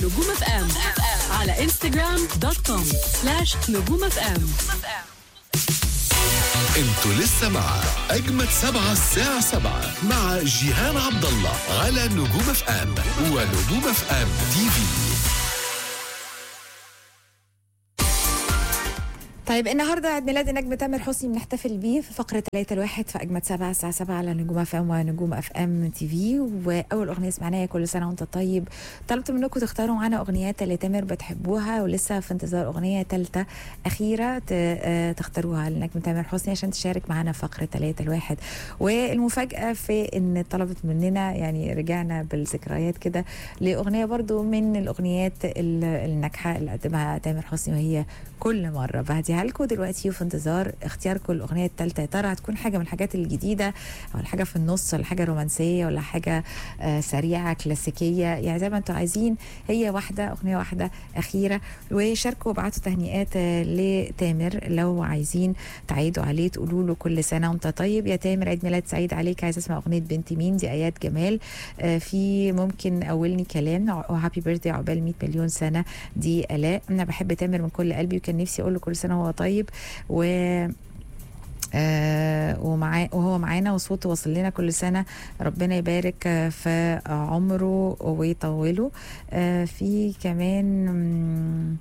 نجوم اف ام على انستغرام دوت كوم سلاش نجوم اف ام انتوا لسه مع اجمد سبعة الساعة سبعة مع جيهان عبد الله على نجوم اف ام ونجوم اف ام تي في طيب النهارده عيد ميلاد النجم تامر حسني بنحتفل بيه في فقره 3 الواحد في اجمد سبعة الساعه 7 على نجوم اف ام ونجوم اف ام تي في واول اغنيه سمعناها كل سنه وانت طيب طلبت منكم تختاروا معانا اغنيات اللي تامر بتحبوها ولسه في انتظار اغنيه ثالثه اخيره ت- آه، تختاروها لنجم تامر حسني عشان تشارك معانا في فقره 3 الواحد والمفاجاه في ان طلبت مننا يعني رجعنا بالذكريات كده لاغنيه برضو من الاغنيات ال- الناجحه اللي قدمها تامر حسني وهي كل مره بهديها لكم دلوقتي وفي انتظار اختياركم الاغنيه الثالثه يا ترى هتكون حاجه من الحاجات الجديده ولا حاجه في النص ولا حاجه رومانسيه ولا حاجه آه سريعه كلاسيكيه يعني زي ما انتم عايزين هي واحده اغنيه واحده اخيره وشاركوا وابعتوا تهنئات آه لتامر لو عايزين تعيدوا عليه تقولوا له كل سنه وانت طيب يا تامر عيد ميلاد سعيد عليك عايزه اسمع اغنيه بنت مين دي ايات جمال آه في ممكن اولني كلام وهابي بيرثدي عقبال 100 مليون سنه دي الاء انا بحب تامر من كل قلبي وكان نفسي اقول له كل سنه وهو طيب و آه ومعاه وهو معانا وصوته واصل لنا كل سنه ربنا يبارك آه، في عمره ويطوله آه في كمان مم،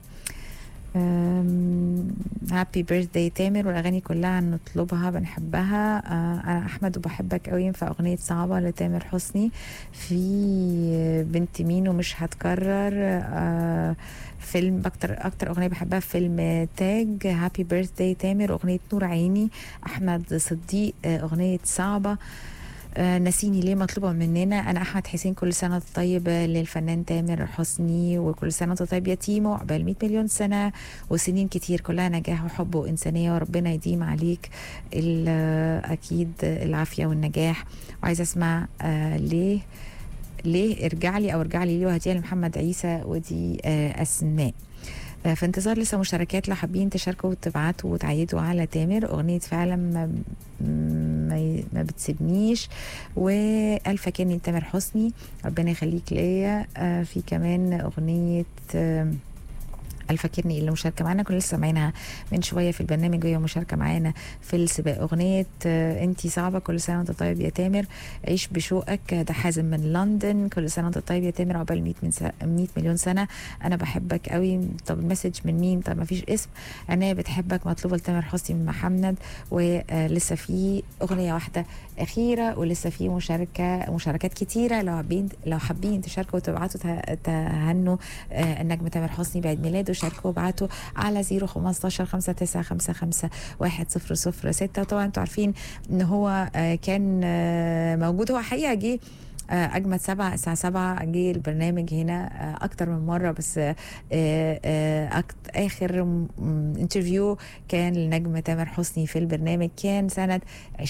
هابي بيرثداي تامر والاغاني كلها نطلبها بنحبها آه انا احمد وبحبك قوي ينفع اغنيه صعبه لتامر حسني في بنت مين ومش هتكرر آه فيلم اكتر اكتر اغنيه بحبها فيلم تاج هابي بيرثداي تامر اغنيه نور عيني احمد صديق آه، اغنيه صعبه آه، نسيني ليه مطلوبة مننا أنا أحمد حسين كل سنة وأنت طيب للفنان تامر حسني وكل سنة وأنت طيب يا تيمو عقبال 100 مليون سنة وسنين كتير كلها نجاح وحب وإنسانية وربنا يديم عليك ال- آه، أكيد العافية والنجاح وعايزة أسمع آه ليه ليه ارجع لي او ارجع لي ليه وهديها لمحمد عيسى ودي آه اسماء آه، في انتظار لسه مشاركات لو حابين تشاركوا وتبعتوا وتعيدوا على تامر اغنيه فعلا ما ما, ي- ما بتسيبنيش والف كاني تامر حسني ربنا يخليك ليا آه، في كمان اغنيه آه، الفاكرني اللي مشاركه معانا كنا لسه سامعينها من شويه في البرنامج وهي مشاركه معانا في السباق اغنيه آه، انتي صعبه كل سنه وانت طيب يا تامر عيش بشوقك ده حازم من لندن كل سنه وانت طيب يا تامر عقبال 100 من س- 100 مليون سنه انا بحبك قوي طب المسج من مين طب ما فيش اسم انا بتحبك مطلوبه لتامر حسني من محمد ولسه في اغنيه واحده اخيره ولسه في مشاركه مشاركات كتيره لو حابين لو حابين تشاركوا وتبعتوا ته- تهنوا آه، النجم تامر حسني بعيد ميلاده شاركوا وابعتوا على 015 5955 1006 وطبعا انتوا عارفين ان هو آه، كان آه، موجود هو حقيقه جه آه، اجمد سبعة الساعه سبعة جه البرنامج هنا آه، اكتر من مره بس آه، آه، أكت- اخر م- م- انترفيو كان لنجم تامر حسني في البرنامج كان سنه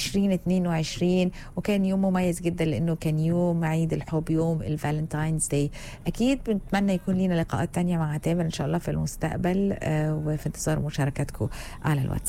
2022 وكان يوم مميز جدا لانه كان يوم عيد الحب يوم الفالنتاينز داي اكيد بنتمنى يكون لنا لقاءات تانية مع تامر ان شاء الله في المستقبل آه، وفي انتظار مشاركاتكم على الواتساب